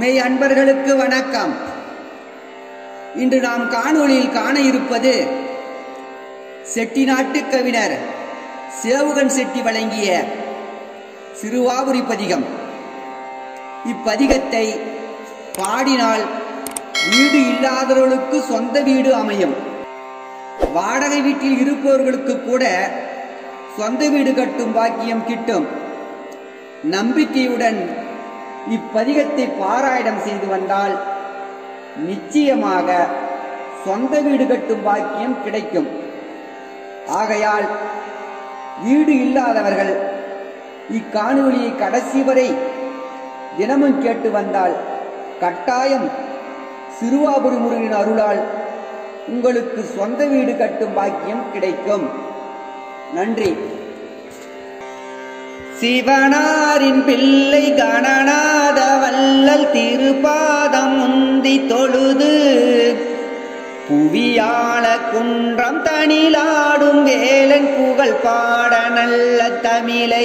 மெய் அன்பர்களுக்கு வணக்கம் இன்று நாம் காணொளியில் காண இருப்பது செட்டிநாட்டு கவிஞர் சேவுகன் செட்டி வழங்கிய சிறுவாபுரி பதிகம் இப்பதிகத்தை பாடினால் வீடு இல்லாதவர்களுக்கு சொந்த வீடு அமையும் வாடகை வீட்டில் இருப்பவர்களுக்கு கூட சொந்த வீடு கட்டும் பாக்கியம் கிட்டும் நம்பிக்கையுடன் இப்பதிகத்தை பாராயணம் செய்து வந்தால் நிச்சயமாக சொந்த வீடு கட்டும் பாக்கியம் கிடைக்கும் ஆகையால் வீடு இல்லாதவர்கள் இக்காணொலியை கடைசி வரை தினமும் கேட்டு வந்தால் கட்டாயம் சிறுவாபுரி முருகனின் அருளால் உங்களுக்கு சொந்த வீடு கட்டும் பாக்கியம் கிடைக்கும் நன்றி சிவனாரின் பிள்ளை கணநாத வல்லல் திருப்பாதம் முந்தி தொழுது புவியாள குன்றம் தனிலாடும் வேலன் புகழ் பாட நல்ல தமிழை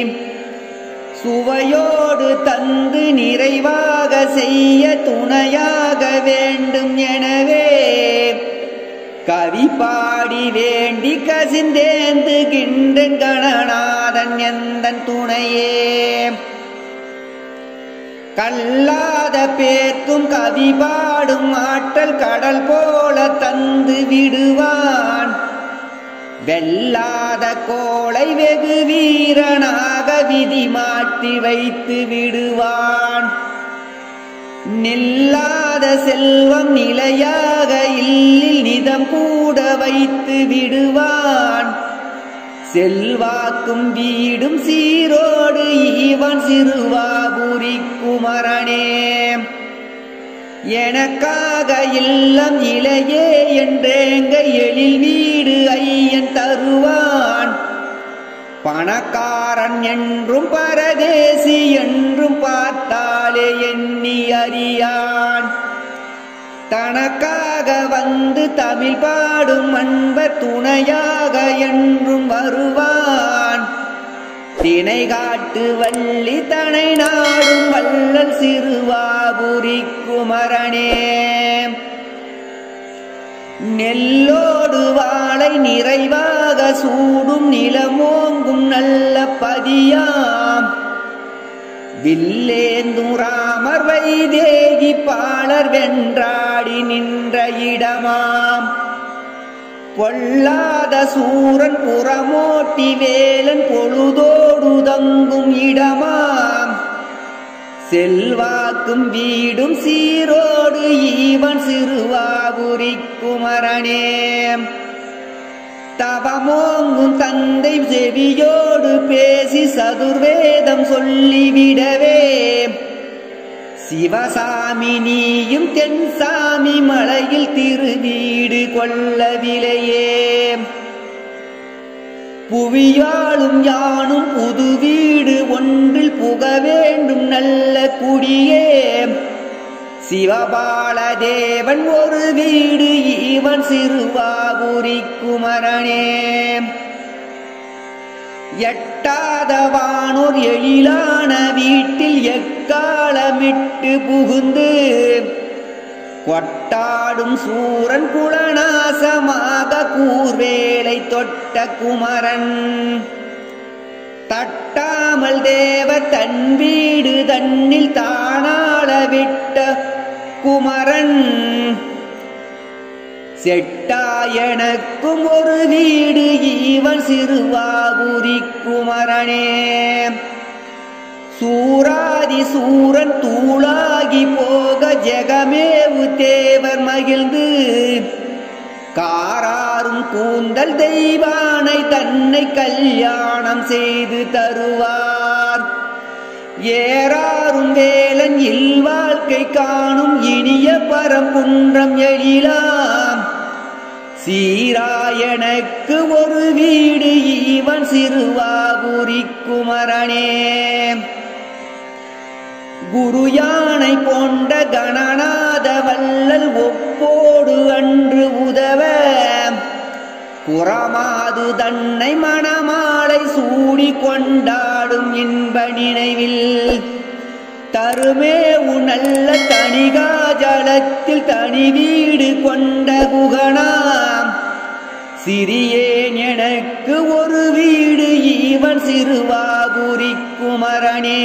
சுவையோடு தந்து நிறைவாக செய்ய துணையாக வேண்டும் எனவே கவி பாடி வேண்டி கசிந்தேந்துகின்றன் கணநாதன் எந்தன் துணையே கல்லாத பேர்க்கும் கவி பாடும் ஆற்றல் கடல் போல தந்து விடுவான் வெல்லாத கோளை வெகு வீரனாக விதி மாற்றி வைத்து விடுவான் நில்லாத செல்வம் நிலையாக இல்லில் நிதம் கூட வைத்து விடுவான் செல்வாக்கும் வீடும் சீரோடு ஈவன் சிறுவாபுரி குமரனே எனக்காக இல்லம் இளையே என்றேங்க எழில் வீடு ஐயன் தருவான் பணக்காரன் என்றும் பரதேசி என்றும் பார்த்தாலே எண்ணி அறியான் தனக்காக வந்து தமிழ் பாடும் அன்பர் துணையாக என்றும் வருவான் தினை காட்டு வள்ளி தனை நாடும் வள்ளல் சிறுவாபுரி குமரனே நெல்லோடு வாழை நிறைவாக சூடும் நிலமோங்கும் நல்ல பதியாம் வில்லேந்தும் ராமர் வைதேகி பாலர் வென்றாடி நின்ற இடமாம் பொல்லாத சூரன் புறமோட்டி வேலன் பொழுதோடு தங்கும் இடமாம் செல்வாக்கும் வீடும் சீரோடு ஈவன் சிறுவாபுரி குமரனே தவமோங்கும் தந்தை செவியோடு பேசி சதுர்வேதம் சொல்லிவிடவே சிவசாமி நீயும் தென்சாமி மலையில் திருவீடு கொள்ளவில்லையே புவியாளும் யானும் புது வீடு ஒன்றில் புக வேண்டும் நல்ல குடியே சிவபால தேவன் ஒரு வீடு ஈவன் சிறுவாபுரி குமரனே எட்டாத வானோர் எழிலான வீட்டில் எக்காலமிட்டு புகுந்து கொட்டாடும் சூரன் குலநாசமாக கூர்வேலை தொட்ட குமரன் தட்டாமல் தேவ தன் வீடு தன்னில் தானாள விட்ட குமரன் செட்டா எனக்கும் ஒரு வீடு ஈவன் சிறுவாபுரி குமரனே சூராதி சூரன் தூளாகி போக ஜெகமேவு தேவர் மகிழ்ந்து காராரும் கூந்தல் தெய்வானை தன்னை கல்யாணம் செய்து தருவார் ஏறாரும் வேலன் இல்வாழ்க்கை காணும் இனிய பரம்புன்றம் எழிலாம் சீராயனுக்கு ஒரு வீடு ஈவன் சிறுவாபுரி குமரனே குரு யானை போன்ற கணநாத வல்லல் ஒப்போடு அன்று உதவ குறமாது தன்னை மணமாலை சூடி கொண்டாடும் இன்ப நினைவில் தருமே உநல்ல தணிகாஜலத்தில் தனி வீடு கொண்ட குகனாம் சிறியேன் எனக்கு ஒரு வீடு ஈவன் சிறுவாபுரி குமரனே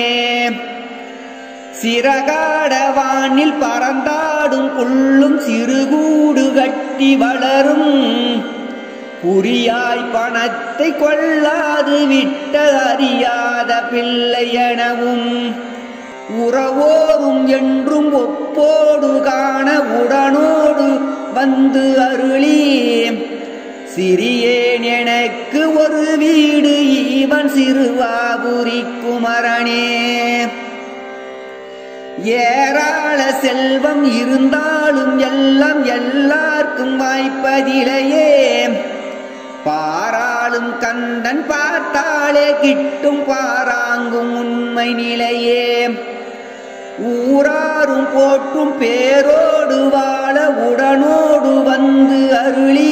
சிறகாட வானில் பறந்தாடும் புல்லும் சிறுகூடு கட்டி வளரும் புரியாய் பணத்தை கொள்ளாது விட்ட அறியாத பிள்ளை எனவும் உறவோரும் என்றும் ஒப்போடு காண உடனோடு வந்து அருளி சிறியேன் எனக்கு ஒரு வீடு ஈவன் சிறுவாபுரி குமரனே ஏராள செல்வம் இருந்தாலும் எல்லாம் எல்லாருக்கும் வாய்ப்பதிலையே பாராளும் கந்தன் பார்த்தாலே கிட்டும் பாராங்கும் உண்மை நிலையே ஊராரும் போற்றும் பேரோடு வாழ உடனோடு வந்து அருளி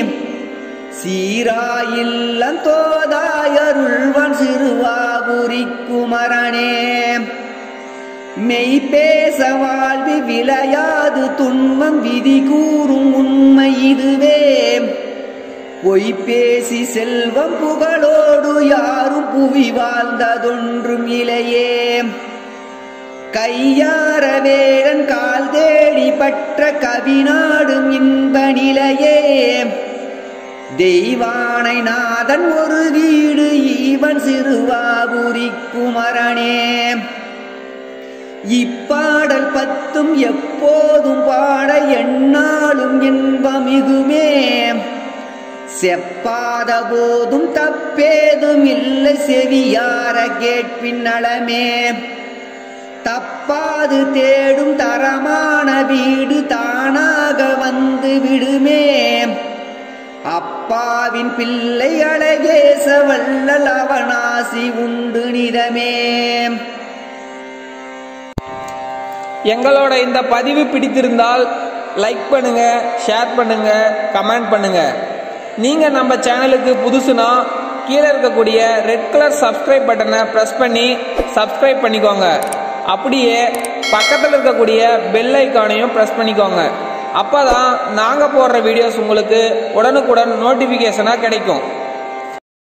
சீராயில்லம் தோதாயருள்வன் சிறுவாபுரி குமரனே மெய் பேச வாழ்வி விளையாது துன்பம் விதி கூறும் உண்மை இதுவே பொய் பேசி செல்வம் புகழோடு யாரும் புவி வாழ்ந்ததொன்றும் இலையே கையார வேடன் கால் தேடி பற்ற கவிநாடும் இன்ப நிலையே தெய்வானை நாதன் ஒரு வீடு ஈவன் சிறுவாபுரி குமரனே இப்பாடல் பத்தும் எப்போதும் பாட எண்ணாலும் இன்பமிகுமே செப்பாத போதும் தப்பேதும் இல்லை செவியார கேட்பின் நலமே தப்பாது தேடும் தரமான வீடு தானாக வந்து விடுமே அப்பாவின் பிள்ளை அழகேச வல்லல் அவனாசி உண்டு நிதமே எங்களோட இந்த பதிவு பிடித்திருந்தால் லைக் பண்ணுங்க ஷேர் பண்ணுங்க கமெண்ட் பண்ணுங்க நீங்க நம்ம சேனலுக்கு புதுசுனா கீழே இருக்கக்கூடிய ரெட் கலர் சப்ஸ்கிரைப் பட்டனை ப்ரெஸ் பண்ணி சப்ஸ்கிரைப் பண்ணிக்கோங்க அப்படியே பக்கத்தில் இருக்கக்கூடிய பெல் ஐக்கானையும் ப்ரெஸ் பண்ணிக்கோங்க அப்பதான் நாங்கள் போடுற வீடியோஸ் உங்களுக்கு உடனுக்குடன் நோட்டிஃபிகேஷனாக கிடைக்கும்